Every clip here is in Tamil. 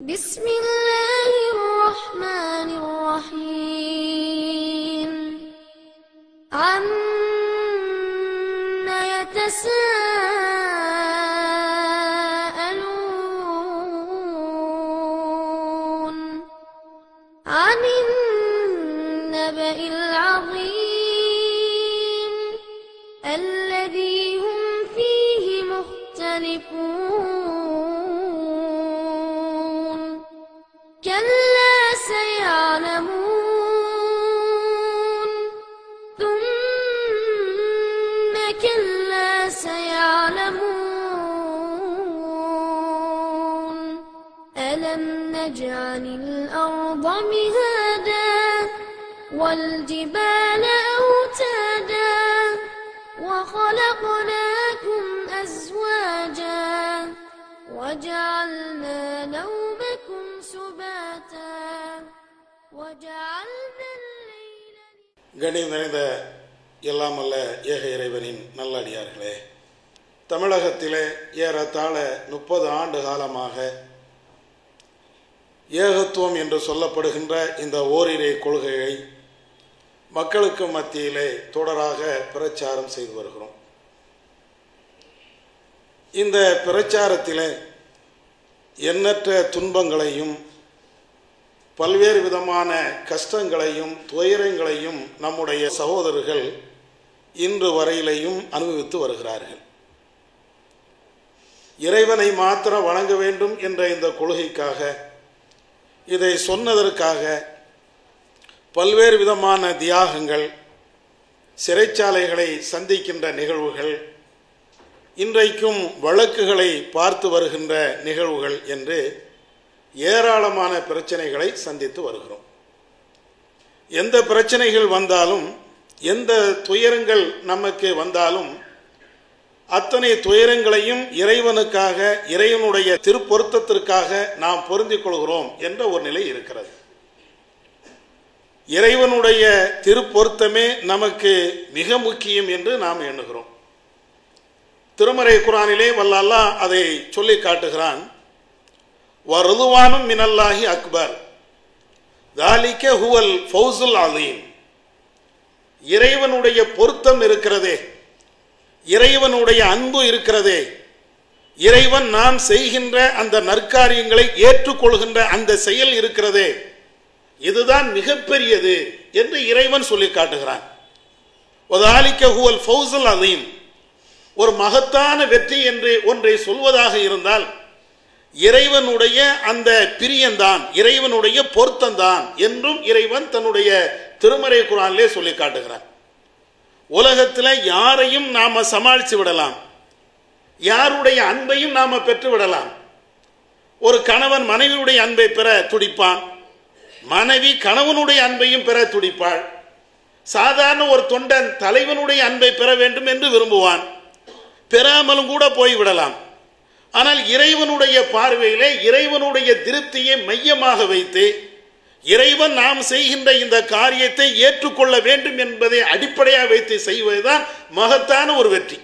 بسم الله الرحمن الرحيم عم يتساءلون عن النبأ العظيم الذي هم فيه مختلفون كلا سيعلمون ثم كلا سيعلمون ألم نجعل الأرض مهادا والجبال أوتادا وخلقناكم أزواجا وجعلنا نومكم سباتا وجعلنا الليل கணியம் நிறைந்த எல்லாம் அல்ல ஏக இறைவனின் நல்லடியார்களே தமிழகத்திலே ஏறத்தாழ முப்பது ஆண்டு காலமாக ஏகத்துவம் என்று சொல்லப்படுகின்ற இந்த ஓரிரை கொள்கையை மக்களுக்கு மத்தியிலே தொடராக பிரச்சாரம் செய்து வருகிறோம் இந்த பிரச்சாரத்திலே எண்ணற்ற துன்பங்களையும் பல்வேறு விதமான கஷ்டங்களையும் துயரங்களையும் நம்முடைய சகோதரர்கள் இன்று வரையிலையும் அனுபவித்து வருகிறார்கள் இறைவனை மாத்திரம் வணங்க வேண்டும் என்ற இந்த கொள்கைக்காக இதை சொன்னதற்காக பல்வேறு விதமான தியாகங்கள் சிறைச்சாலைகளை சந்திக்கின்ற நிகழ்வுகள் இன்றைக்கும் வழக்குகளை பார்த்து வருகின்ற நிகழ்வுகள் என்று ஏராளமான பிரச்சனைகளை சந்தித்து வருகிறோம் எந்த பிரச்சனைகள் வந்தாலும் எந்த துயரங்கள் நமக்கு வந்தாலும் அத்தனை துயரங்களையும் இறைவனுக்காக இறைவனுடைய திருப்பொருத்தத்திற்காக நாம் பொருந்திக் கொள்கிறோம் என்ற ஒரு நிலை இருக்கிறது இறைவனுடைய திருப்பொருத்தமே நமக்கு மிக முக்கியம் என்று நாம் எண்ணுகிறோம் திருமறை குரானிலே வல்ல அல்லாஹ் அதை சொல்லி காட்டுகிறான் வருதுவானும் மினல்லாஹி அக்பர் தாலிக்க ஹுவல் ஃபௌசுல் அலீம் இறைவனுடைய பொருத்தம் இருக்கிறதே இறைவனுடைய அன்பு இருக்கிறதே இறைவன் நாம் செய்கின்ற அந்த நற்காரியங்களை ஏற்றுக்கொள்கின்ற அந்த செயல் இருக்கிறதே இதுதான் மிகப்பெரியது என்று இறைவன் சொல்லி காட்டுகிறான் ஒதாலிக்க ஹுவல் ஃபௌசுல் அலீம் ஒரு மகத்தான வெற்றி என்று ஒன்றை சொல்வதாக இருந்தால் இறைவனுடைய அந்த பிரியந்தான் இறைவனுடைய பொருத்தந்தான் என்றும் இறைவன் தன்னுடைய திருமறை குரானிலே சொல்லி காட்டுகிறான் உலகத்தில் யாரையும் நாம சமாளித்து விடலாம் யாருடைய அன்பையும் நாம பெற்று விடலாம் ஒரு கணவன் மனைவியுடைய அன்பை பெற துடிப்பான் மனைவி கணவனுடைய அன்பையும் பெற துடிப்பாள் சாதாரண ஒரு தொண்டன் தலைவனுடைய அன்பை பெற வேண்டும் என்று விரும்புவான் பெறாமலும் கூட போய்விடலாம் ஆனால் இறைவனுடைய பார்வையிலே இறைவனுடைய திருப்தியை மையமாக வைத்து இறைவன் நாம் செய்கின்ற இந்த காரியத்தை ஏற்றுக்கொள்ள வேண்டும் என்பதை அடிப்படையாக வைத்து செய்வதுதான் மகத்தான ஒரு வெற்றி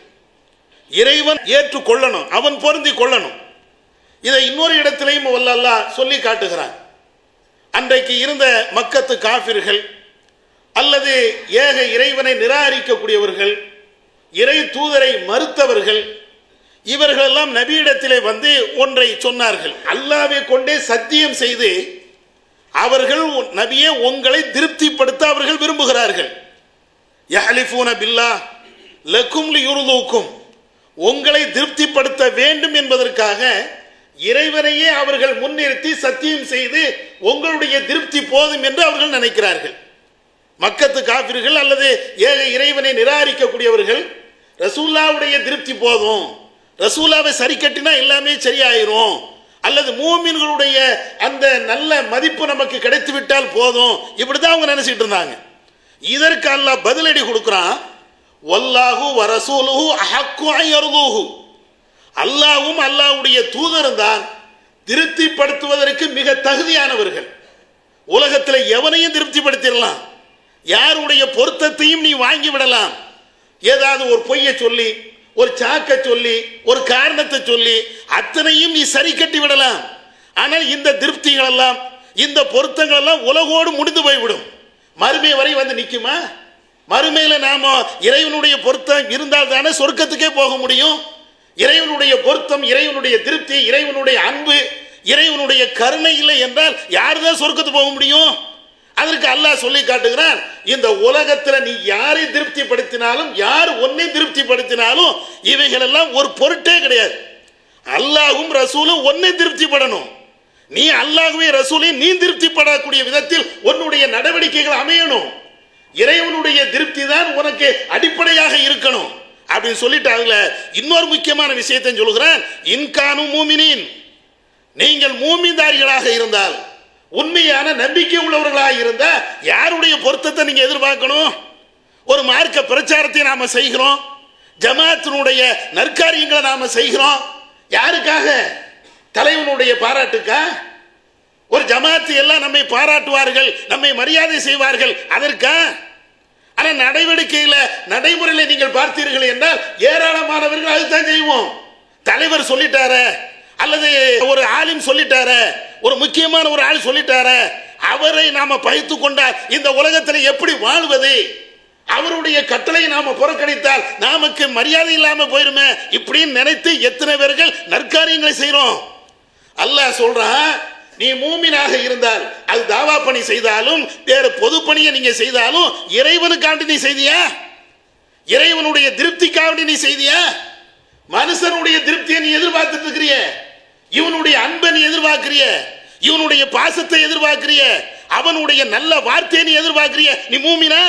இறைவன் ஏற்றுக்கொள்ளணும் அவன் பொருந்தி கொள்ளணும் இதை இன்னொரு இடத்திலையும் வல்லல்லா சொல்லி காட்டுகிறான் அன்றைக்கு இருந்த மக்கத்து காபிர்கள் அல்லது ஏக இறைவனை நிராகரிக்கக்கூடியவர்கள் இறை தூதரை மறுத்தவர்கள் இவர்களெல்லாம் நபியிடத்திலே வந்து ஒன்றை சொன்னார்கள் அல்லாவை கொண்டே சத்தியம் செய்து அவர்கள் நபியே உங்களை திருப்திப்படுத்த அவர்கள் விரும்புகிறார்கள் யஹலிஃபூன பில்லா லக்கும் யுருதூக்கும் உங்களை திருப்திப்படுத்த வேண்டும் என்பதற்காக இறைவனையே அவர்கள் முன்னிறுத்தி சத்தியம் செய்து உங்களுடைய திருப்தி போதும் என்று அவர்கள் நினைக்கிறார்கள் மக்கத்து காபிர்கள் அல்லது ஏக இறைவனை நிராகரிக்கக்கூடியவர்கள் ரசூல்லாவுடைய திருப்தி போதும் ரசூலாவை சரி கட்டினா எல்லாமே சரியாயிரும் அல்லது மூமின்களுடைய அந்த நல்ல மதிப்பு நமக்கு கிடைத்து விட்டால் போதும் இப்படிதான் அவங்க நினைச்சிட்டு இருந்தாங்க இதற்கு அல்லாஹ் பதிலடி கொடுக்குறான் வல்லாஹு வரசூலுஹு அஹக்கு அயர்லூஹு அல்லாஹ்வும் அல்லாஹ்வுடைய தூதரும் தான் திருப்திப்படுத்துவதற்கு மிக தகுதியானவர்கள் உலகத்தில் எவனையும் திருப்திப்படுத்திடலாம் யாருடைய பொருத்தத்தையும் நீ வாங்கி விடலாம் ஏதாவது ஒரு பொய்யை சொல்லி ஒரு சாக்க சொல்லி ஒரு காரணத்தை சொல்லி அத்தனையும் நீ சரி கட்டி விடலாம் ஆனால் இந்த திருப்திகள் எல்லாம் இந்த பொருத்தங்கள் எல்லாம் உலகோடு முடிந்து போய்விடும் மறுமை வரை வந்து நிக்குமா மறுமையில நாம இறைவனுடைய பொருத்தம் இருந்தால் தானே சொர்க்கத்துக்கே போக முடியும் இறைவனுடைய பொருத்தம் இறைவனுடைய திருப்தி இறைவனுடைய அன்பு இறைவனுடைய கருணை இல்லை என்றால் யார் தான் சொர்க்கத்துக்கு போக முடியும் அதற்கு அல்லாஹ் சொல்லி காட்டுகிறான் இந்த உலகத்துல நீ யாரை திருப்திப்படுத்தினாலும் யார் ஒன்னை திருப்திப்படுத்தினாலும் இவைகள் எல்லாம் ஒரு பொருட்டே கிடையாது அல்லாஹும் ரசூலும் ஒன்னை திருப்திப்படணும் நீ அல்லாஹுவே ரசூலையும் நீ திருப்திப்படக்கூடிய விதத்தில் உன்னுடைய நடவடிக்கைகள் அமையணும் இறைவனுடைய திருப்தி தான் உனக்கு அடிப்படையாக இருக்கணும் அப்படின்னு சொல்லிட்டு அதுல இன்னொரு முக்கியமான விஷயத்தை சொல்கிறேன் இன்கானு மூமினின் நீங்கள் மூமின்தாரிகளாக இருந்தால் உண்மையான நம்பிக்கை உள்ளவர்களாக இருந்தா யாருடைய பொருத்தத்தை நீங்க எதிர்பார்க்கணும் ஒரு மார்க்க பிரச்சாரத்தை நாம செய்கிறோம் ஜமாத்தினுடைய நற்காரியங்களை நாம செய்கிறோம் யாருக்காக தலைவனுடைய பாராட்டுக்கா ஒரு ஜமாத்து எல்லாம் நம்மை பாராட்டுவார்கள் நம்மை மரியாதை செய்வார்கள் அதற்கா ஆனா நடவடிக்கையில நடைமுறையில நீங்கள் பார்த்தீர்கள் என்றால் ஏராளமானவர்கள் அதுதான் செய்வோம் தலைவர் சொல்லிட்டாரு அல்லது ஒரு ஆளும் சொல்லிட்டாரு ஒரு முக்கியமான ஒரு ஆள் சொல்லிட்டாரு அவரை நாம பகைத்து கொண்டால் இந்த உலகத்தில் எப்படி வாழ்வது அவருடைய கட்டளை நாம புறக்கணித்தால் நமக்கு மரியாதை இல்லாம போயிருமே இப்படின்னு நினைத்து எத்தனை பேர்கள் நற்காரியங்களை செய்றோம் அல்லாஹ் சொல்றான் நீ மூமினாக இருந்தால் அது தாவா பணி செய்தாலும் வேறு பொது பணியை நீங்க செய்தாலும் இறைவனுக்காண்டி நீ செய்தியா இறைவனுடைய திருப்திக்காண்டி நீ செய்தியா மனுஷனுடைய திருப்தியை நீ எதிர்பார்த்துட்டு இருக்கிறிய இவனுடைய அன்பை நீ எதிர்பார்க்கிறிய இவனுடைய பாசத்தை எதிர்பார்க்கிறிய அவனுடைய நல்ல வார்த்தையை நீ எதிர்பார்க்கிறிய நீ மூமினா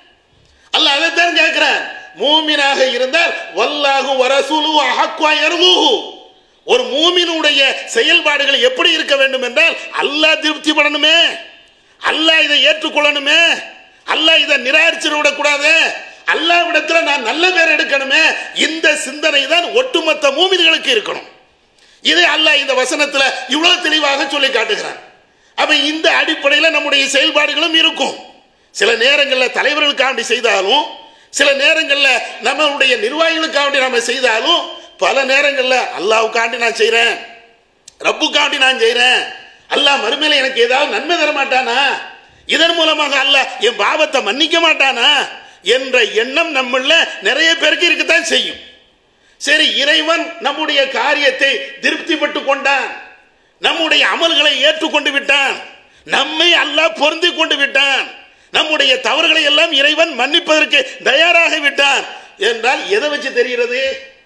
அல்ல அதைத்தான் கேட்கிறேன் மூமினாக இருந்தால் வல்லாஹு வரசூலு அஹக்வா யர்லூஹு ஒரு மூமினுடைய செயல்பாடுகள் எப்படி இருக்க வேண்டும் என்றால் அல்லாஹ் திருப்தி பண்ணணுமே அல்லாஹ் இதை ஏற்றுக்கொள்ளணுமே அல்லாஹ் இதை நிராகரிச்சு விடக்கூடாது அல்லாவிடத்துல நான் நல்ல பேர் எடுக்கணுமே இந்த சிந்தனை தான் ஒட்டுமொத்த மூமின்களுக்கு இருக்கணும் இதை அல்லாஹ் இந்த வசனத்துல இவ்வளவு தெளிவாக சொல்லி காட்டுகிறான் அப்ப இந்த அடிப்படையில் நம்முடைய செயல்பாடுகளும் இருக்கும் சில நேரங்களில் தலைவர்களுக்காண்டி செய்தாலும் சில நேரங்களில் நம்மளுடைய நிர்வாகிகளுக்காண்டி நம்ம செய்தாலும் பல நேரங்களில் அல்லாவுக்காண்டி நான் செய்கிறேன் ரப்புக்காண்டி நான் செய்கிறேன் அல்லாஹ் மறுமையில எனக்கு ஏதாவது நன்மை தர மாட்டானா இதன் மூலமாக அல்லாஹ் என் பாவத்தை மன்னிக்க மாட்டானா என்ற எண்ணம் நம்மள நிறைய பேருக்கு இருக்கத்தான் செய்யும் சரி இறைவன் நம்முடைய காரியத்தை திருப்திப்பட்டு கொண்டான் நம்முடைய அமல்களை ஏற்றுக்கொண்டு விட்டான் நம்மை அல்லாஹ் பொருந்தி கொண்டு விட்டான் நம்முடைய தவறுகளை எல்லாம் இறைவன் மன்னிப்பதற்கு தயாராக விட்டான் என்றால் எதை வச்சு தெரிகிறது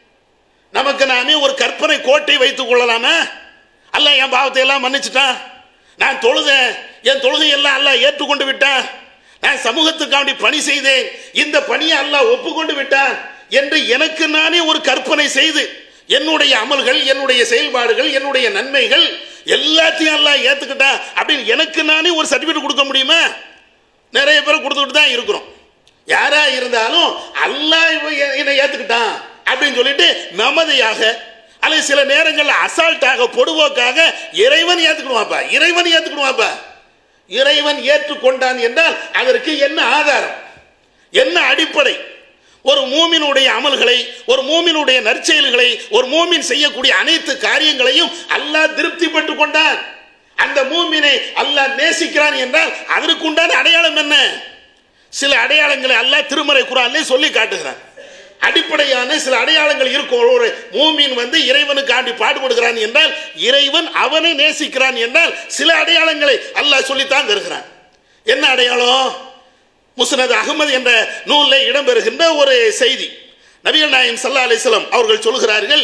நமக்கு நாமே ஒரு கற்பனை கோட்டை வைத்துக் கொள்ளலாமா அல்ல என் பாவத்தை எல்லாம் மன்னிச்சுட்டான் நான் தொழுதேன் என் தொழுகை எல்லாம் அல்லாஹ் ஏற்றுக்கொண்டு விட்டான் நான் சமூகத்துக்காண்டி பணி செய்தேன் இந்த பணியை அல்லாஹ் ஒப்புக்கொண்டு விட்டான் என்று எனக்கு நானே ஒரு கற்பனை செய்து என்னுடைய அமல்கள் என்னுடைய செயல்பாடுகள் என்னுடைய நன்மைகள் எல்லாத்தையும் அல்லாஹ் ஏத்துக்கிட்டான் அப்படின்னு எனக்கு நானே ஒரு சர்டிபிகேட் கொடுக்க முடியுமா நிறைய பேர் கொடுத்துக்கிட்டு தான் இருக்கிறோம் யாரா இருந்தாலும் அல்லாஹ் இவன் எ- என்னை ஏத்துக்கிட்டான் அப்படின்னு சொல்லிட்டு மமதையாக அல்லது சில நேரங்களில் அசால்ட்டாக பொடுவோக்காக இறைவன் ஏத்துக்கிடுவாப்பா இறைவன் ஏத்துக்கிடுவாப்பா இறைவன் ஏற்றுக்கொண்டான் என்றால் அதற்கு என்ன ஆதாரம் என்ன அடிப்படை ஒரு மூமினுடைய அமல்களை ஒரு மூமினுடைய நற்செயல்களை ஒரு மூமின் செய்யக்கூடிய அனைத்து காரியங்களையும் அல்லாஹ் திருப்திப்பட்டு கொண்டான் அந்த மூமினை அல்லாஹ் நேசிக்கிறான் என்றால் அதற்கு உண்டான அடையாளம் என்ன சில அடையாளங்களை அல்லாஹ் திருமறை குரான்லே சொல்லி காட்டுகிறான் அடிப்படையான சில அடையாளங்கள் இருக்கும் ஒரு மூமின் வந்து இறைவனுக்காண்டி பாடுபடுகிறான் என்றால் இறைவன் அவனை நேசிக்கிறான் என்றால் சில அடையாளங்களை அல்லாஹ் சொல்லித்தான் தருகிறான் என்ன அடையாளம் முஸ்னத் அகமது என்ற நூலில் இடம்பெறுகின்ற ஒரு செய்தி நபிகள் நாயம் சல்லா அலிஸ்லாம் அவர்கள் சொல்கிறார்கள்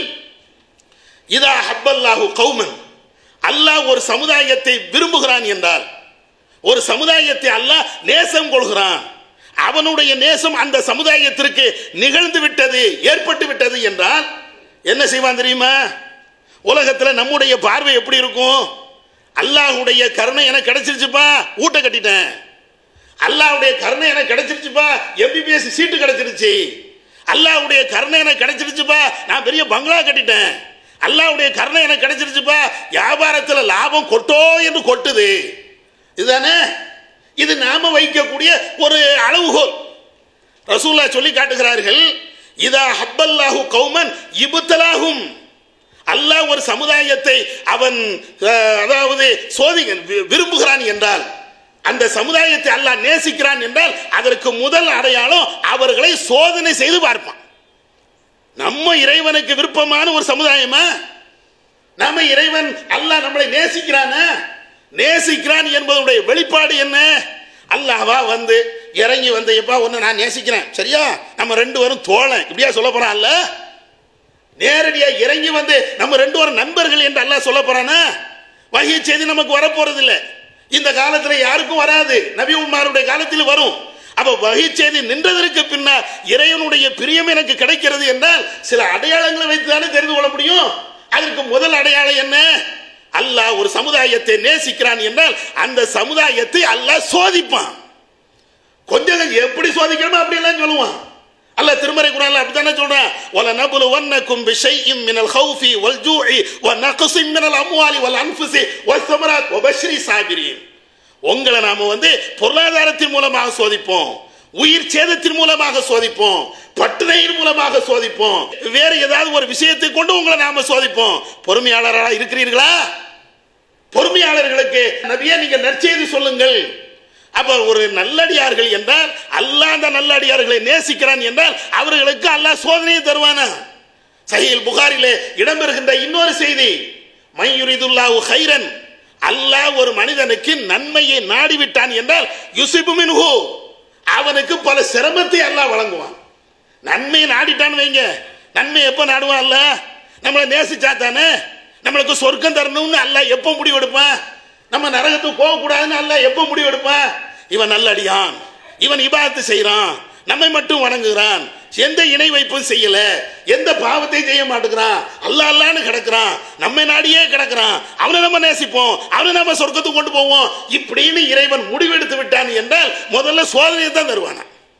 இதா ஹப்பல்லாஹு கௌமன் அல்லாஹ் ஒரு சமுதாயத்தை விரும்புகிறான் என்றால் ஒரு சமுதாயத்தை அல்லாஹ் நேசம் கொள்கிறான் அவனுடைய நேசம் அந்த சமுதாயத்திற்கு நிகழ்ந்து விட்டது ஏற்பட்டு விட்டது என்றால் என்ன செய்வான் தெரியுமா உலகத்தில் நம்முடைய பார்வை எப்படி இருக்கும் அல்லாஹ்வுடைய கருணை எனக்கு கிடைச்சிருச்சுப்பா ஊட்ட கட்டிட்டேன் அல்லாஹ்வுடைய கருணை எனக்கு கிடைச்சிருச்சுப்பா எம்பிபிஎஸ் சீட்டு கிடைச்சிருச்சு அல்லாஹ்வுடைய கருணை எனக்கு கிடைச்சிருச்சுப்பா நான் பெரிய பங்களா கட்டிட்டேன் அல்லாஹ்வுடைய கருணை எனக்கு கிடைச்சிருச்சுப்பா வியாபாரத்தில் லாபம் கொட்டோ என்று கொட்டுது இதுதானே இது நாம வைக்கக்கூடிய ஒரு அளவுகோல் ரசூல்லா சொல்லி காட்டுகிறார்கள் இதா ஹப்பல்லாஹு கௌமன் இபுத்தலாகும் அல்லாஹ் ஒரு சமுதாயத்தை அவன் அஹ், அதாவது சோதி வி- விரும்புகிறான் என்றால் அந்த சமுதாயத்தை அல்லாஹ் நேசிக்கிறான் என்றால் அதற்கு முதல் அடையாளம் அவர்களை சோதனை செய்து பார்ப்பான் நம்ம இறைவனுக்கு விருப்பமான ஒரு சமுதாயமா நம்ம இறைவன் அல்லாஹ் நம்மளை நேசிக்கிறானா நேசிக்கிறான் என்பதனுடைய வெளிப்பாடு என்ன அல்லாஹ்வா வந்து இறங்கி வந்து எப்பா ஒன்று நான் நேசிக்கிறேன் சரியா நம்ம ரெண்டு பேரும் தோழன் இப்படியா சொல்ல போறான் அல்ல நேரடியா இறங்கி வந்து நம்ம ரெண்டு பேரும் நண்பர்கள் என்று அல்லாஹ் சொல்ல போறானா வகை செய்தி நமக்கு வரப்போறது இல்லை இந்த காலத்துல யாருக்கும் வராது நபி உமாருடைய காலத்தில் வரும் அப்ப வகை செய்தி நின்றதற்கு பின்னால் இறைவனுடைய பிரியம் எனக்கு கிடைக்கிறது என்றால் சில அடையாளங்களை வைத்து தானே தெரிந்து கொள்ள முடியும் அதற்கு முதல் அடையாளம் என்ன அல்லாஹ் ஒரு சமுதாயத்தை நேசிக்கிறான் என்றால் அந்த சமுதாயத்தை அல்லாஹ் சோதிப்பான் கொஞ்சம் கொஞ்சம் எப்படி சோதிக்கணுமோ அப்படி எல்லாம் சொல்லுவான் அல்லாஹ் திருமறை குரான்ல அப்படித்தானே சொல்றான் வல நபுலு வன்னக்கும் பிஷைஇம் மினல் ஹௌஃபி வல் ஜூஇ வ நக்ஸிம் மினல் அம்வாலி வல் அன்ஃபுஸி வஸ் ஸமராத் வ பஷ்ரி சாபிரீன் உங்களை நாம வந்து பொருளாதாரத்தின் மூலமாக சோதிப்போம் உயிர் சேதத்தின் மூலமாக சோதிப்போம் பட்டினையின் மூலமாக சோதிப்போம் வேற ஏதாவது ஒரு விஷயத்தை கொண்டு உங்களை நாம சோதிப்போம் பொறுமையாளராக இருக்கிறீர்களா பொறுமையாளர்களுக்கு நபியே நீங்க நற்செய்தி சொல்லுங்கள் அப்ப ஒரு நல்லடியார்கள் என்றால் அல்லாஹ் அந்த நல்லடியார்களை நேசிக்கிறான் என்றால் அவர்களுக்கு அல்லாஹ் சோதனையை தருவானா சஹீல் புகாரிலே இடம்பெறுகின்ற இன்னொரு செய்தி மையுரிதுல்லாஹு ஹைரன் அல்லாஹ் ஒரு மனிதனுக்கு நன்மையை நாடிவிட்டான் என்றால் யுசிபு மின்ஹு அவனுக்கு பல சிரமத்தை அல்லாஹ் வழங்குவான் நன்மையை நாடிட்டான்னு வைங்க நன்மை எப்போ நாடுவான் அல்ல நம்மளை நேசிச்சா தானே நம்மளுக்கு சொர்க்கம் தரணும்னு அல்ல எப்போ முடிவெடுப்பான் நம்ம நரகத்துக்கு போகக்கூடாதுன்னு அல்ல எப்போ முடிவெடுப்பான் இவன் நல்லடியான் இவன் இபாதத்து செய்கிறான் நம்மை மட்டும் வணங்குகிறான் எந்த இணை வைப்பும் செய்யல எந்த பாவத்தை செய்ய மாட்டேங்கிறான் அல்ல அல்லான்னு கிடக்குறான் நம்மை நாடியே கிடக்குறான் அவனை நம்ம நேசிப்போம் அவனை நம்ம சொர்க்கத்துக்கு கொண்டு போவோம் இப்படின்னு இறைவன் முடிவெடுத்து விட்டான் என்றால் முதல்ல சோதனையை தான் தருவானா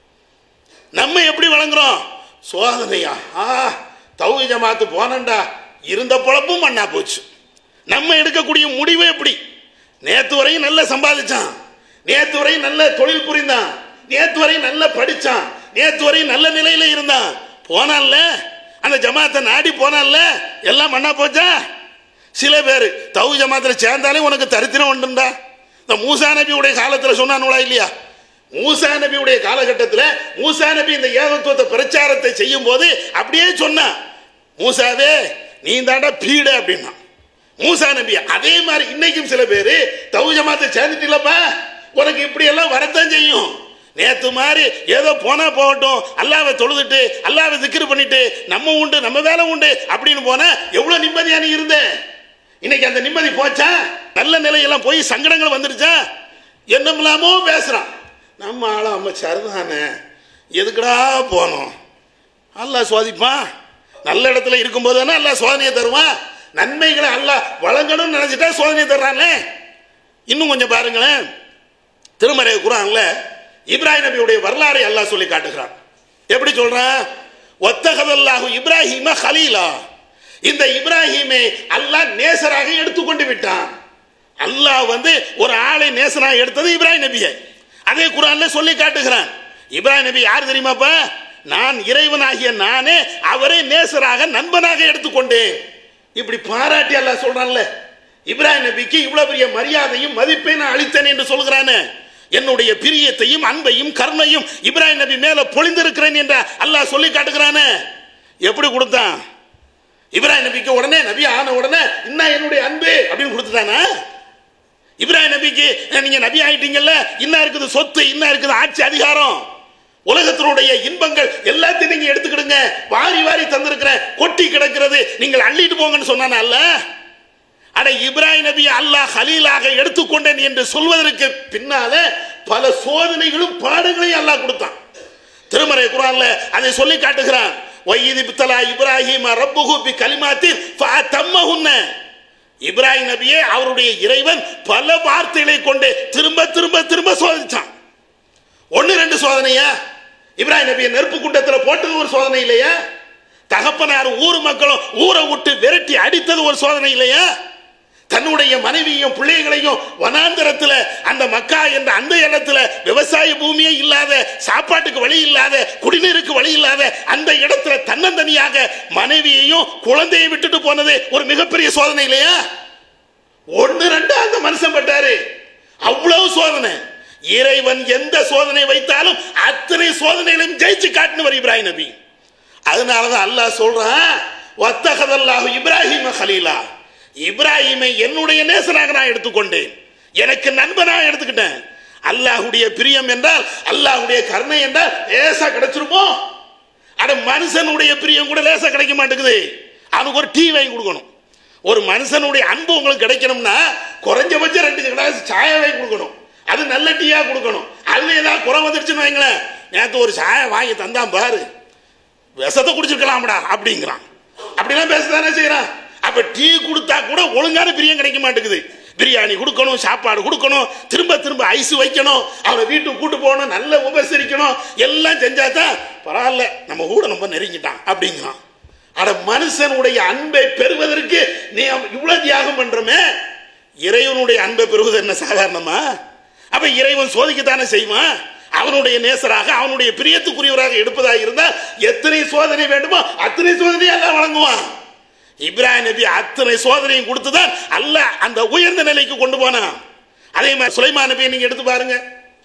நம்ம எப்படி வழங்குறோம் சோதனையா ஆ தௌஹி ஜமாத்து போனண்டா இருந்த பொழப்பும் மண்ணா போச்சு நம்ம எடுக்கக்கூடிய முடிவு எப்படி நேத்து வரையும் நல்லா சம்பாதிச்சான் நேத்து வரையும் நல்ல தொழில் புரிந்தான் நேத்து வரையும் நல்லா படிச்சான் நேத்து வரையும் நல்ல நிலையில இருந்தான் போனான்ல அந்த ஜமாத்தை நாடி போனான்ல எல்லாம் மண்ணா போச்சா சில பேர் தௌ ஜமாத்தில் சேர்ந்தாலே உனக்கு தரித்திரம் உண்டுண்டா இந்த மூசா நபியுடைய காலத்தில் சொன்னானுங்களா இல்லையா மூசா நபியுடைய காலகட்டத்தில் மூசா நபி இந்த ஏகத்துவத்தை பிரச்சாரத்தை செய்யும் போது அப்படியே சொன்னான் மூசாவே நீ தாண்டா பீடு அப்படின்னா மூசா நபி அதே மாதிரி இன்னைக்கும் சில பேர் தௌ ஜமாத்தை சேர்ந்துட்டில்லப்பா உனக்கு இப்படி எல்லாம் வரத்தான் செய்யும் நேத்து மாதிரி ஏதோ போனா போகட்டும் அல்லாவை தொழுதுட்டு அல்லாவை திக்ரு பண்ணிட்டு நம்ம உண்டு நம்ம வேலை உண்டு அப்படின்னு போனா எவ்வளவு நிம்மதியா நீ இருந்த இன்னைக்கு அந்த நிம்மதி போச்சா நல்ல நிலையெல்லாம் போய் சங்கடங்கள் வந்துருச்சா என்னமில்லாமோ பேசுறான் நம்ம ஆள அம்மா சரிதானே எதுக்குடா போனோம் அல்லாஹ் சோதிப்பான் நல்ல இடத்துல இருக்கும்போது தானே அல்லாஹ் சோதனையை தருவான் நன்மைகளை அல்லாஹ் வழங்கணும்னு நினைச்சிட்டா சோதனையை தர்றான்ல இன்னும் கொஞ்சம் பாருங்களேன் திருமறை குரான்ல இப்ராஹிம் நபியுடைய வரலாறை அல்லாஹ் சொல்லி காட்டுகிறான் எப்படி சொல்றான் ஒத்தகதல்லாஹு இப்ராஹிம ஹலீலா இந்த இப்ராஹிமை அல்லாஹ் நேசராக எடுத்துக்கொண்டு விட்டான் அல்லாஹ் வந்து ஒரு ஆளை நேசராக எடுத்தது இப்ராஹிம் நபியை அதே குரான்ல சொல்லி காட்டுகிறான் இப்ராஹிம் நபி யார் தெரியுமாப்பா நான் இறைவனாகிய நானே அவரை நேசராக நண்பனாக எடுத்துக்கொண்டேன் இப்படி பாராட்டி அல்லாஹ் சொல்றான்ல இப்ராஹிம் நபிக்கு இவ்வளவு பெரிய மரியாதையும் மதிப்பை நான் அளித்தேன் என்று சொல்கிறானே என்னுடைய பிரியத்தையும் அன்பையும் கருணையும் இப்ராஹிம் நபி மேல பொழிந்திருக்கிறேன் என்ற அல்லாஹ் சொல்லி காட்டுகிறானே எப்படி கொடுத்தான் இப்ராஹிம் நபிக்கு உடனே நபி ஆன உடனே இன்னும் என்னுடைய அன்பு அப்படின்னு கொடுத்துட்டானா இப்ராஹிம் நபிக்கு நீங்க நபி ஆயிட்டீங்கல்ல இன்னும் இருக்குது சொத்து இன்னும் இருக்குது ஆட்சி அதிகாரம் உலகத்தினுடைய இன்பங்கள் எல்லாத்தையும் நீங்க எடுத்துக்கிடுங்க வாரி வாரி தந்திருக்கிறேன் கொட்டி கிடக்கிறது நீங்கள் அள்ளிட்டு போங்கன்னு சொன்னானா அல்ல அட இப்ராஹிம் நபி அல்லாஹ் ஹலீலாக எடுத்துக்கொண்டேன் என்று சொல்வதற்கு பின்னால பல சோதனைகளும் பாடுகளையும் அல்லாஹ் கொடுத்தான் திருமறை குரான்ல அதை சொல்லி காட்டுகிறான் வையிதி பித்தலா இப்ராஹிம் ரப்புஹு பி கலிமாத்தில் ஃபஅத்தம்மஹுன்ன இப்ராஹிம் நபியே அவருடைய இறைவன் பல வார்த்தைகளை கொண்டு திரும்ப திரும்ப திரும்ப சோதிச்சான் ஒன்னு ரெண்டு சோதனையா இப்ராஹிம் நபியை நெருப்பு குண்டத்தில் போட்டது ஒரு சோதனை இல்லையா தகப்பனார் ஊர் மக்களும் ஊரை விட்டு விரட்டி அடித்தது ஒரு சோதனை இல்லையா தன்னுடைய மனைவியும் பிள்ளைகளையும் வனாந்தரத்துல அந்த மக்கா என்ற அந்த இடத்துல விவசாய பூமியே இல்லாத சாப்பாட்டுக்கு வழி இல்லாத குடிநீருக்கு வழி இல்லாத அந்த இடத்துல தன்னந்தனியாக மனைவியையும் குழந்தையை விட்டுட்டு போனது ஒரு மிகப்பெரிய சோதனை இல்லையா ஒன்னு ரெண்டு அந்த மனுஷன் பட்டாரு அவ்வளவு சோதனை இறைவன் எந்த சோதனை வைத்தாலும் அத்தனை சோதனைகளையும் ஜெயிச்சு காட்டினவர் இப்ராஹிம் நபி அதனாலதான் அல்லாஹ் சொல்றான் வத்தகதல்லாஹு இப்ராஹிம ஹலீலா இப்ராஹிமை என்னுடைய நேசனாக நான் எடுத்துக்கொண்டேன் எனக்கு நண்பனாக எடுத்துக்கிட்டேன் அல்லாஹுடைய பிரியம் என்றால் அல்லாஹுடைய கருணை என்றால் லேசா கிடைச்சிருமோ அட மனுஷனுடைய பிரியம் கூட லேசா கிடைக்க மாட்டேங்குது அவனுக்கு ஒரு டீ வாங்கி கொடுக்கணும் ஒரு மனுஷனுடைய அன்பு உங்களுக்கு கிடைக்கணும்னா குறைஞ்சபட்சம் ரெண்டு கிளாஸ் சாயம் வாங்கி கொடுக்கணும் அது நல்ல டீயா கொடுக்கணும் அதுல ஏதாவது குறை வந்துருச்சுன்னு வைங்களேன் நேற்று ஒரு சாயம் வாங்கி தந்தான் பாரு விஷத்தை குடிச்சிருக்கலாம்டா அப்படிங்கிறான் அப்படிலாம் பேசதானே செய்யறான் அப்ப டீ கொடுத்தா கூட ஒழுங்கான பிரியம் கிடைக்க மாட்டேங்குது பிரியாணி கொடுக்கணும் சாப்பாடு கொடுக்கணும் திரும்ப திரும்ப ஐஸ் வைக்கணும் அவனை வீட்டுக்கு கூட்டு போகணும் நல்ல உபசரிக்கணும் எல்லாம் செஞ்சா தான் பரவாயில்ல நம்ம கூட ரொம்ப நெருங்கிட்டான் அப்படிங்கிறான் அட மனுஷனுடைய அன்பை பெறுவதற்கு நீ இவ்வளவு தியாகம் பண்றமே இறைவனுடைய அன்பை பெறுவது என்ன சாதாரணமா அப்ப இறைவன் சோதிக்கத்தானே செய்வான் அவனுடைய நேசராக அவனுடைய பிரியத்துக்குரியவராக எடுப்பதாக இருந்தால் எத்தனை சோதனை வேண்டுமோ அத்தனை சோதனை எல்லாம் வழங்குவான் இப்ராஹிம் நபி அத்தனை சோதனையும் கொடுத்துதான் அல்ல அந்த உயர்ந்த நிலைக்கு கொண்டு போனான் அதே மாதிரி சுலைமான் நபியை நீங்க எடுத்து பாருங்க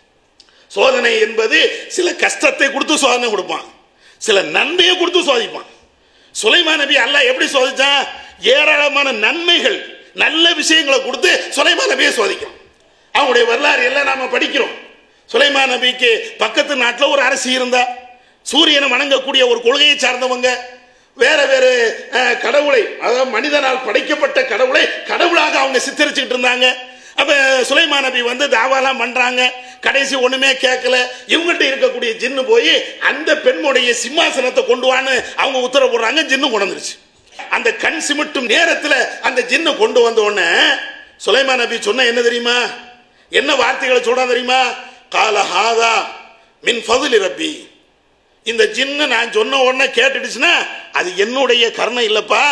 சோதனை என்பது சில கஷ்டத்தை கொடுத்து சோதனை கொடுப்பான் சில நன்மையை கொடுத்து சோதிப்பான் சுலைமான் நபி அல்லாஹ் எப்படி சோதிச்சான் ஏராளமான நன்மைகள் நல்ல விஷயங்களை கொடுத்து சுலைமான் நபியை சோதிக்கும் அவங்களுடைய வரலாறு எல்லாம் நாம படிக்கிறோம் சுலைமான் நபிக்கு பக்கத்து நாட்டில் ஒரு அரசி இருந்தா சூரியனை வணங்கக்கூடிய ஒரு கொள்கையை சார்ந்தவங்க வேற வேற அஹ், கடவுளை அதாவது மனிதனால் படைக்கப்பட்ட கடவுளை கடவுளாக அவங்க சித்தரிச்சுக்கிட்டு இருந்தாங்க அப்ப சுலைமான் நபி வந்து தாவாலாம் பண்றாங்க கடைசி ஒண்ணுமே கேட்கல இவங்ககிட்ட இருக்கக்கூடிய ஜின்னு போய் அந்த பெண்ணுடைய சிம்மாசனத்தை கொண்டு வான்னு அவங்க உத்தரவு போடுறாங்க ஜின்னு கொண்டு வந்துருச்சு அந்த கண் சிமிட்டும் நேரத்துல அந்த ஜின்னு கொண்டு வந்த உடனே சுலைமான் நபி சொன்ன என்ன தெரியுமா என்ன வார்த்தைகளை சொல்றா தெரியுமா கால ஹாதா மின் ஃபதுலி ரப்பி இந்த ஜின்னு நான் சொன்ன உடனே கேட்டுடுச்சுன்னா அது என்னுடைய கருணை இல்லப்பா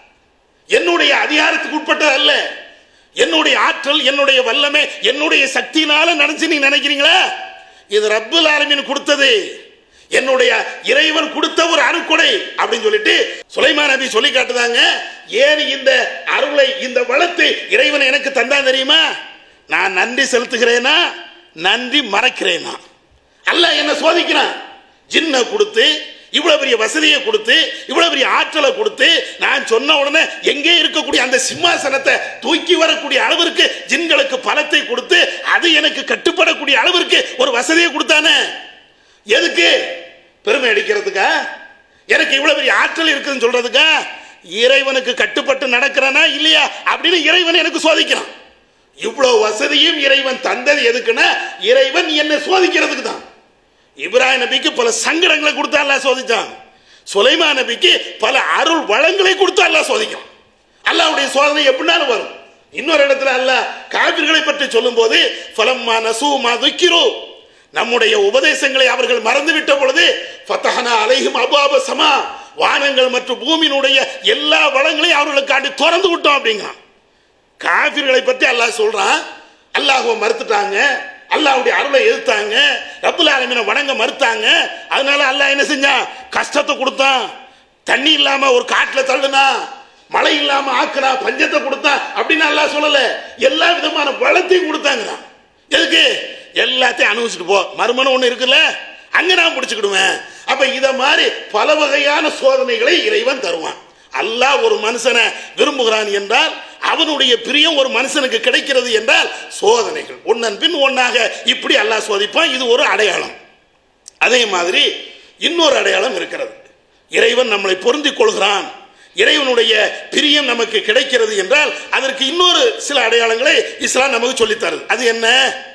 என்னுடைய அதிகாரத்துக்கு உட்பட்டது அல்ல என்னுடைய ஆற்றல் என்னுடைய வல்லமை என்னுடைய சக்தியினால நினைச்சு நீ நினைக்கிறீங்களா இது ரப்புல் ஆலமீன் கொடுத்தது என்னுடைய இறைவன் கொடுத்த ஒரு அணுக்கொடை அப்படின்னு சொல்லிட்டு சுலைமான் நபி சொல்லி காட்டுதாங்க ஏன் இந்த அருளை இந்த வளத்தை இறைவன் எனக்கு தந்தான் தெரியுமா நான் நன்றி செலுத்துகிறேனா நன்றி மறக்கிறேனா அல்லாஹ் என்ன சோதிக்கிறான் ஜின்னை கொடுத்து இவ்வளவு பெரிய வசதியை கொடுத்து இவ்வளவு பெரிய ஆற்றலை கொடுத்து நான் சொன்ன உடனே எங்கே இருக்கக்கூடிய அந்த சிம்மாசனத்தை தூக்கி வரக்கூடிய அளவிற்கு ஜின்களுக்கு பலத்தை கொடுத்து அது எனக்கு கட்டுப்படக்கூடிய அளவிற்கு ஒரு வசதியை கொடுத்தானே எதுக்கு பெருமை அடிக்கிறதுக்கா எனக்கு இவ்வளவு பெரிய ஆற்றல் இருக்குன்னு சொல்றதுக்கா இறைவனுக்கு கட்டுப்பட்டு நடக்கிறனா இல்லையா அப்படின்னு இறைவன் எனக்கு சோதிக்கிறான் இவ்வளவு வசதியும் இறைவன் தந்தது எதுக்குன்னா இறைவன் என்னை சோதிக்கிறதுக்கு தான் இப்ராஹிம் நபிக்கு பல சங்கடங்களை கொடுத்தா அல்லாஹ் சோதிச்சான் சுலைமான் நபிக்கு பல அருள் வளங்களை கொடுத்து அல்லாஹ் சோதிக்கிறான் அல்லாஹ்வுடைய சோதனை எப்படினாலும் வரும் இன்னொரு இடத்துல அல்லாஹ் காவிர்களை பற்றி சொல்லும்போது ஃபலம்மா நசூ மா துக்கிரோ நம்முடைய உபதேசங்களை அவர்கள் மறந்துவிட்ட பொழுது ஃபத்தஹனா அலைஹிம் அபாப சமா வானங்கள் மற்றும் பூமியினுடைய எல்லா வளங்களையும் அவர்களுக்கு காட்டி திறந்து விட்டோம் அப்படிங்கிறான் காபிர்களை பற்றி அல்லாஹ் சொல்றான் அல்லாஹ்வை மறுத்துட்டாங்க அல்லாஹ்வுடைய அருளை எதிர்த்தாங்க ரப்புல் ஆலமீனை வணங்க மறுத்தாங்க அதனால அல்லாஹ் என்ன செஞ்சான் கஷ்டத்தை கொடுத்தான் தண்ணி இல்லாம ஒரு காட்டுல தள்ளுனா மழை இல்லாம ஆக்குனா பஞ்சத்தை கொடுத்தான் அப்படின்னு அல்லாஹ் சொல்லல எல்லா விதமான வளத்தையும் கொடுத்தாங்கதான் எதுக்கு எல்லாத்தையும் அனுபவிச்சுட்டு போ மறுமணம் ஒண்ணு இருக்குல்ல அங்க நான் பிடிச்சுக்கிடுவேன் அப்ப இத மாதிரி பல வகையான சோதனைகளை இறைவன் தருவான் அல்லாஹ் ஒரு மனுஷனை விரும்புகிறான் என்றால் அவனுடைய பிரியம் ஒரு மனுஷனுக்கு கிடைக்கிறது என்றால் சோதனைகள் ஒன்னன் பின் ஒன்னாக இப்படி அல்லாஹ் சோதிப்பான் இது ஒரு அடையாளம் அதே மாதிரி இன்னொரு அடையாளம் இருக்கிறது இறைவன் நம்மளை பொருந்திக் கொள்கிறான் இறைவனுடைய பிரியம் நமக்கு கிடைக்கிறது என்றால் அதற்கு இன்னொரு சில அடையாளங்களை இஸ்லாம் நமக்கு சொல்லித் தருது அது என்ன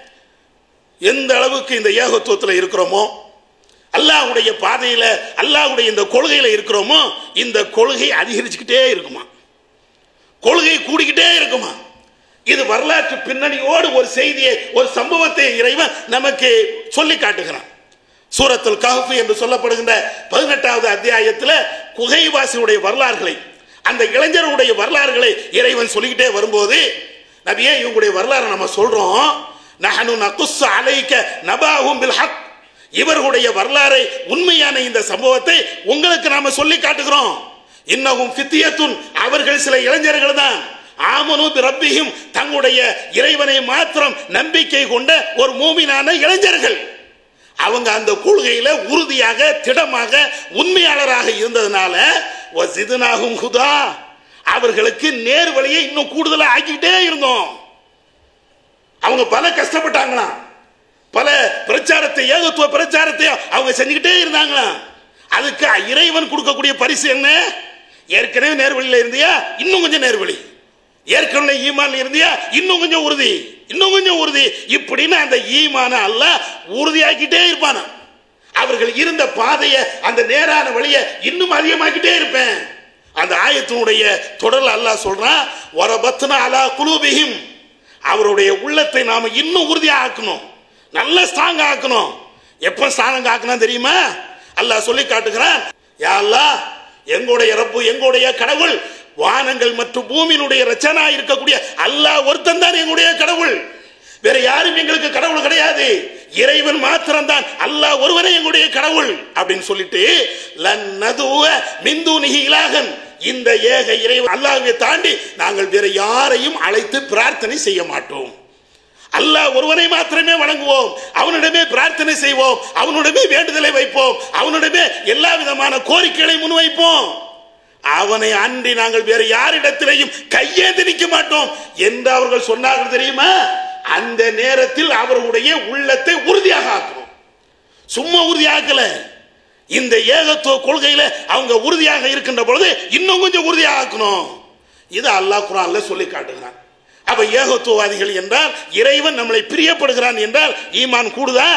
எந்த அளவுக்கு இந்த ஏகத்துவத்தில் இருக்கிறோமோ அல்லாஹ்வுடைய பாதையில அல்லாஹ்வுடைய இந்த கொள்கையில இருக்கிறோமோ இந்த கொள்கை அதிகரிச்சுக்கிட்டே இருக்குமா கொள்கை கூடிக்கிட்டே இருக்குமா இது வரலாற்று பின்னணியோடு ஒரு செய்தியை ஒரு சம்பவத்தை இறைவன் நமக்கு சொல்லி காட்டுகிறான் சூரத்துல் கஹஃப் என்று சொல்லப்படுகின்ற பதினெட்டாவது அத்தியாயத்தில் குகைவாசியுடைய வரலாறுகளை அந்த இளைஞருடைய வரலாறுகளை இறைவன் சொல்லிக்கிட்டே வரும்போது நபியே இவங்களுடைய வரலாறு நம்ம சொல்றோம் நஹனு நகுஸ்ஸு அலைக்க நபாஹும் பில் ஹக் இவர்களுடைய வரலாறை உண்மையான இந்த சம்பவத்தை உங்களுக்கு நாம சொல்லி காட்டுகிறோம் இன்னகும் ஃபித்தியத்துன் அவர்கள் சில இளைஞர்கள் தான் ஆமனு ரப்பியும் தங்களுடைய இறைவனை மாத்திரம் நம்பிக்கை கொண்ட ஒரு மூமினான இளைஞர்கள் அவங்க அந்த கொள்கையில உறுதியாக திடமாக உண்மையாளராக இருந்ததுனால வசிதனாகும் ஹுதா அவர்களுக்கு நேர் வழியை இன்னும் கூடுதலா ஆக்கிக்கிட்டே இருந்தோம் அவங்க பல கஷ்டப்பட்டாங்களாம் பல பிரச்சாரத்தை ஏகத்துவ பிரச்சாரத்தை அவங்க செஞ்சுக்கிட்டே இருந்தாங்களாம் அதுக்கு இறைவன் கொடுக்கக்கூடிய பரிசு என்ன ஏற்கனவே நேர்வழியில இருந்தியா இன்னும் கொஞ்சம் நேர்வழி ஏற்கனவே ஈமான் இருந்தியா இன்னும் கொஞ்சம் உறுதி இன்னும் கொஞ்சம் உறுதி இப்படின்னு அந்த ஈமான அல்ல உறுதியாக்கிட்டே இருப்பானா அவர்கள் இருந்த பாதையை அந்த நேரான வழியை இன்னும் அதிகமாக்கிட்டே இருப்பேன் அந்த ஆயத்தினுடைய தொடர்ல அல்லாஹ் சொல்றான் வரபத்னா அலா குலூபிஹிம் அவருடைய உள்ளத்தை நாம இன்னும் உறுதியா ஆக்கணும் நல்ல ஸ்ட்ராங் ஆக்கணும் எப்ப ஸ்ட்ராங் ஆக்கணும் தெரியுமா அல்லாஹ் சொல்லி காட்டுகிறான் யா அல்லாஹ் எங்களுடைய ரப்பு எங்களுடைய கடவுள் வானங்கள் மற்றும் பூமியினுடைய ரச்சனா இருக்கக்கூடிய அல்லாஹ் ஒருத்தன் தான் எங்களுடைய கடவுள் வேற யாரும் எங்களுக்கு கடவுள் கிடையாது இறைவன் மாத்திரம்தான் அல்லாஹ் ஒருவனே எங்களுடைய கடவுள் அப்படின்னு சொல்லிட்டு லன்னதுவ மிந்துனிஹி இலாகன் இந்த ஏக இறைவன் அல்லாஹ்வை தாண்டி நாங்கள் வேற யாரையும் அழைத்து பிரார்த்தனை செய்ய மாட்டோம் அல்லாஹ் ஒருவனை மாத்திரமே வணங்குவோம் அவனிடமே பிரார்த்தனை செய்வோம் அவனிடமே வேண்டுதலை வைப்போம் அவனிடமே எல்லா விதமான கோரிக்கைகளை முன்வைப்போம் அவனை அன்றி நாங்கள் வேற யாரிடத்திலையும் கையேந்தி நிற்க மாட்டோம் என்று அவர்கள் சொன்னார்கள் தெரியுமா அந்த நேரத்தில் அவர்களுடைய உள்ளத்தை உறுதியாக ஆக்கணும் சும்மா உறுதியாக்கல இந்த ஏகத்துவ கொள்கையில அவங்க உறுதியாக இருக்கின்ற பொழுது இன்னும் கொஞ்சம் உறுதியாக ஆக்கணும் இது அல்லாஹ் குரான்ல சொல்லி காட்டுகிறான் அப்ப ஏகத்துவவாதிகள் என்றால் இறைவன் நம்மளை பிரியப்படுகிறான் என்றால் ஈமான் கூடுதா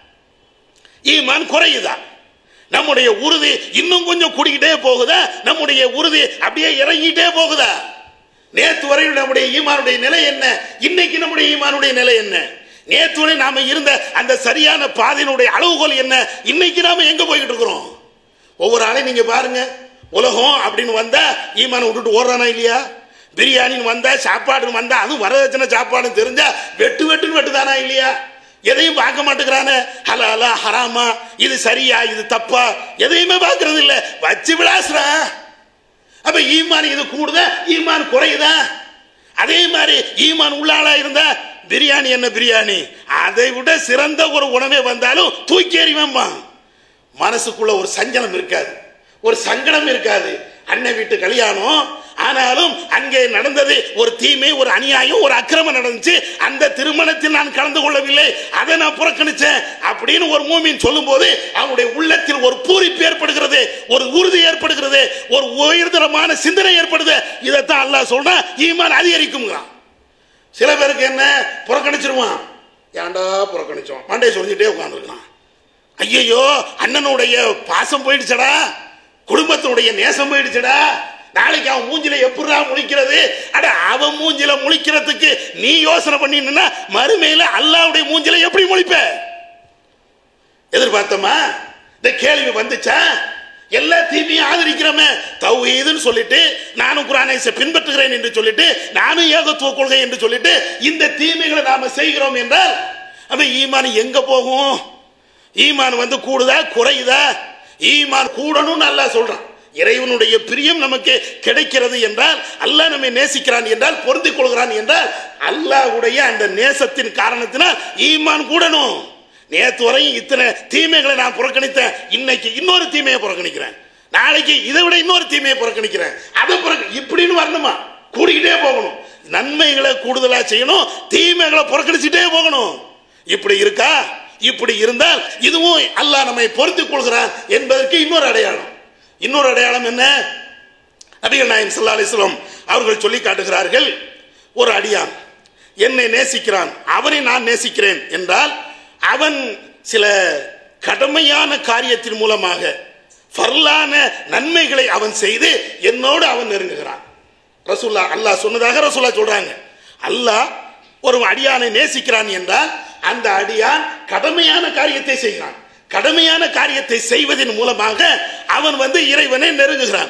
ஈமான் குறையுதா நம்முடைய உறுதி இன்னும் கொஞ்சம் கூடிக்கிட்டே போகுதா நம்முடைய உறுதி அப்படியே இறங்கிட்டே போகுதா நேத்து வரையில் நம்முடைய ஈமானுடைய நிலை என்ன இன்னைக்கு நம்முடைய ஈமானுடைய நிலை என்ன நேத்து வரை நாம இருந்த அந்த சரியான பாதையினுடைய அளவுகோல் என்ன இன்னைக்கு நாம எங்க போய்கிட்டு இருக்கிறோம் ஒவ்வொரு ஆளையும் நீங்க பாருங்க உலகம் அப்படின்னு வந்தா ஈமானை விட்டுட்டு ஓடுறானா இல்லையா பிரியாணின்னு வந்தா சாப்பாடுன்னு வந்தா அதுவும் வரதட்சணை சாப்பாடுன்னு தெரிஞ்சா வெட்டு வெட்டுன்னு வெட்டுதானா இல்லையா எதையும் பார்க்க மாட்டேங்கிறானே ஹலாலா ஹராமா இது சரியா இது தப்பா எதையுமே பார்க்கறது இல்ல வச்சு விளாசுறா அப்ப ஈமான் இது கூடுதா ஈமான் குறையுதா அதே மாதிரி ஈமான் உள்ளாளா இருந்தா பிரியாணி என்ன பிரியாணி அதை விட சிறந்த ஒரு உணவே வந்தாலும் தூக்கி எறிவம்பா மனசுக்குள்ள ஒரு சஞ்சலம் இருக்காது ஒரு சங்கடம் இருக்காது அண்ணன் வீட்டு கல்யாணம் ஆனாலும் அங்கே நடந்தது ஒரு தீமை ஒரு அநியாயம் ஒரு அக்கிரமம் நடந்துச்சு அந்த திருமணத்தில் நான் கலந்து கொள்ளவில்லை அதை நான் புறக்கணிச்சேன் அப்படின்னு ஒரு மூமின் சொல்லும்போது அவனுடைய உள்ளத்தில் ஒரு பூரிப்பு ஏற்படுகிறது ஒரு உறுதி ஏற்படுகிறது ஒரு உயர்தரமான சிந்தனை ஏற்படுது இதைத்தான் அல்லாஹ் சொல்றான் ஈமான் அதிகரிக்குங்கிறான் சில பேருக்கு என்ன புறக்கணிச்சிருவான் ஏன்டா புறக்கணிச்சோம் மண்டையை சொல்லிட்டே உட்காந்துருக்கான் ஐயையோ அண்ணனுடைய பாசம் போயிடுச்சடா குடும்பத்தினுடைய நேசம் போயிடுச்சடா நாளைக்கு அவன் மூஞ்சில எப்படிடா முழிக்கிறது அட அவன் மூஞ்சில முழிக்கிறதுக்கு நீ யோசனை பண்ணினா மறுமையில அல்லாவுடைய மூஞ்சில எப்படி முழிப்ப எதிர்பார்த்தமா இந்த கேள்வி வந்துச்சா எல்லா தீமையும் ஆதரிக்கிறோமே தௌஹீதுன்னு சொல்லிட்டு நானும் குரானை பின்பற்றுகிறேன் என்று சொல்லிட்டு நானும் ஏகத்துவ கொள்கை என்று சொல்லிட்டு இந்த தீமைகளை நாம செய்கிறோம் என்றால் அவன் ஈமான் எங்க போகும் ஈமான் வந்து கூடுதா குறையுதா ஈமான் கூடணும்னு அல்லாஹ் சொல்றான் இறைவனுடைய பிரியம் நமக்கு கிடைக்கிறது என்றால் அல்லாஹ் நம்மை நேசிக்கிறான் என்றால் பொருந்திக் கொள்கிறான் என்றால் அல்லாஹ்வுடைய அந்த நேசத்தின் காரணத்தினால் ஈமான் கூடணும் நேத்து வரையும் இத்தனை தீமைகளை நான் புறக்கணித்தேன் இன்னைக்கு இன்னொரு தீமையை புறக்கணிக்கிறேன் நாளைக்கு இதை விட இன்னொரு தீமையை புறக்கணிக்கிறேன் அதை புறக்க இப்படின்னு வரணுமா கூடிக்கிட்டே போகணும் நன்மைகளை கூடுதலா செய்யணும் தீமைகளை புறக்கணிச்சுட்டே போகணும் இப்படி இருக்கா இப்படி இருந்தால் இதுவும் அல்லாஹ் நம்மை பொருந்திக் கொள்கிறான் என்பதற்கு இன்னொரு அடையாளம் இன்னொரு அடையாளம் என்ன நபிகள் நாயம் சல்லா அலிஸ்லாம் அவர்கள் சொல்லி காட்டுகிறார்கள் ஒரு அடியான் என்னை நேசிக்கிறான் அவனை நான் நேசிக்கிறேன் என்றால் அவன் சில கடமையான காரியத்தின் மூலமாக ஃபர்லான நன்மைகளை அவன் செய்து என்னோடு அவன் நெருங்குகிறான் ரசூல்லா அல்லாஹ் சொன்னதாக ரசூல்லா சொல்றாங்க அல்லாஹ் ஒரு அடியானை நேசிக்கிறான் என்றால் அந்த அடியான் கடமையான காரியத்தை செய்கிறான் கடமையான காரியத்தை செய்வதன் மூலமாக அவன் வந்து இறைவனை நெருங்குகிறான்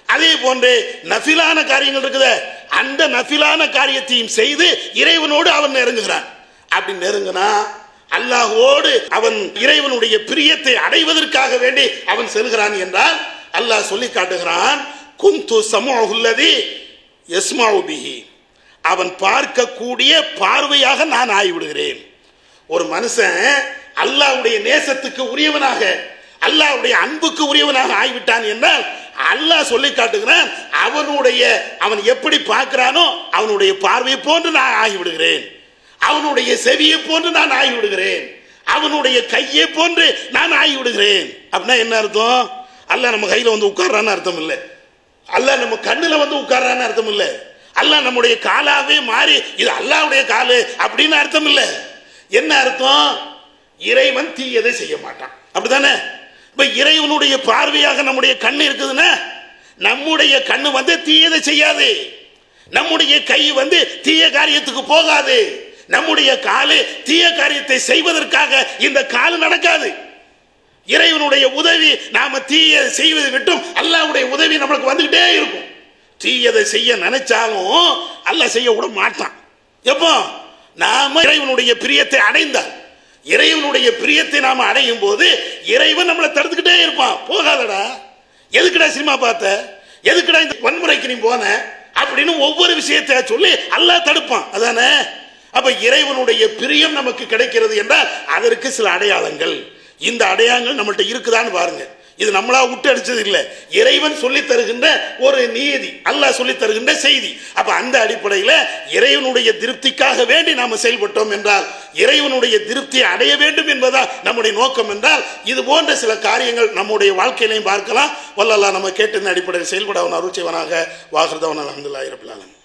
அதே போன்று நஃபிலான காரியங்கள் இருக்குது அந்த நஃபிலான காரியத்தையும் செய்து இறைவனோடு அவன் நெருங்குகிறான் அப்படி நெருங்கினா அல்லாஹோடு அவன் இறைவனுடைய பிரியத்தை அடைவதற்காக வேண்டி அவன் செல்கிறான் என்றால் அல்லாஹ் சொல்லி காட்டுகிறான் குந்து சமூகுல்லதி எஸ்மாவு பிஹி அவன் பார்க்கக்கூடிய பார்வையாக நான் ஆகிவிடுகிறேன் ஒரு மனுஷன் அல்லாஹ்வுடைய நேசத்துக்கு உரியவனாக அல்லாஹ்வுடைய அன்புக்கு உரியவனாக ஆகிவிட்டான் என்றால் அல்லாஹ் சொல்லி காட்டுகிறான் அவனுடைய அவன் எப்படி பார்க்கிறானோ அவனுடைய பார்வையை போன்று நான் ஆகிவிடுகிறேன் அவனுடைய செவியை போன்று நான் ஆகிவிடுகிறேன் அவனுடைய கையை போன்று நான் ஆகிவிடுகிறேன் அப்படின்னா என்ன அர்த்தம் அல்லாஹ் நம்ம கையில வந்து உட்கார்றான்னு அர்த்தம் இல்லை அல்லாஹ் நம்ம கண்ணுல வந்து உட்கார்றான்னு அர்த்தம் இல்லை அல்லாஹ் நம்முடைய காலாவே மாறி இது அல்லாஹ்வுடைய காலு அப்படின்னு அர்த்தம் இல்லை என்ன அர்த்தம் இறைவன் தீயதை செய்ய மாட்டான் அப்படிதானே இப்ப இறைவனுடைய பார்வையாக நம்முடைய கண்ணு இருக்குதுன்னா நம்முடைய கண்ணு வந்து தீயதை செய்யாது நம்முடைய கை வந்து தீய காரியத்துக்கு போகாது நம்முடைய காலு தீய காரியத்தை செய்வதற்காக இந்த காலு நடக்காது இறைவனுடைய உதவி நாம தீய செய்வதை விட்டும் அல்லாஹ்வுடைய உதவி நம்மளுக்கு வந்துகிட்டே இருக்கும் தீயதை செய்ய நினைச்சாலும் அல்லாஹ் செய்ய விட மாட்டான் எப்போ நாம இறைவனுடைய பிரியத்தை அடைந்தால் இறைவனுடைய பிரியத்தை நாம அடையும் போது இறைவன் நம்மளை தடுத்துக்கிட்டே இருப்பான் போகாதடா எதுக்குடா சினிமா பார்த்த எதுக்குடா இந்த வன்முறைக்கு நீ போன அப்படின்னு ஒவ்வொரு விஷயத்தை சொல்லி அல்லாஹ் தடுப்பான் அதானே அப்ப இறைவனுடைய பிரியம் நமக்கு கிடைக்கிறது என்றால் அதற்கு சில அடையாளங்கள் இந்த அடையாளங்கள் நம்மள்ட்ட இருக்குதான்னு பாருங்க இது நம்மளா விட்டு அடிச்சது இல்லை இறைவன் சொல்லி தருகின்ற ஒரு நீதி அல்லாஹ் சொல்லி தருகின்ற செய்தி அப்ப அந்த அடிப்படையில் இறைவனுடைய திருப்திக்காக வேண்டி நாம செயல்பட்டோம் என்றால் இறைவனுடைய திருப்தியை அடைய வேண்டும் என்பதா நம்முடைய நோக்கம் என்றால் இது போன்ற சில காரியங்கள் நம்முடைய வாழ்க்கையிலையும் பார்க்கலாம் வல்லல்லா நம்ம கேட்டிருந்த அடிப்படையில் செயல்பட அவன் அருள் செய்வனாக வாகிருதவன் அலமதுல்லா இருப்பிலாலும்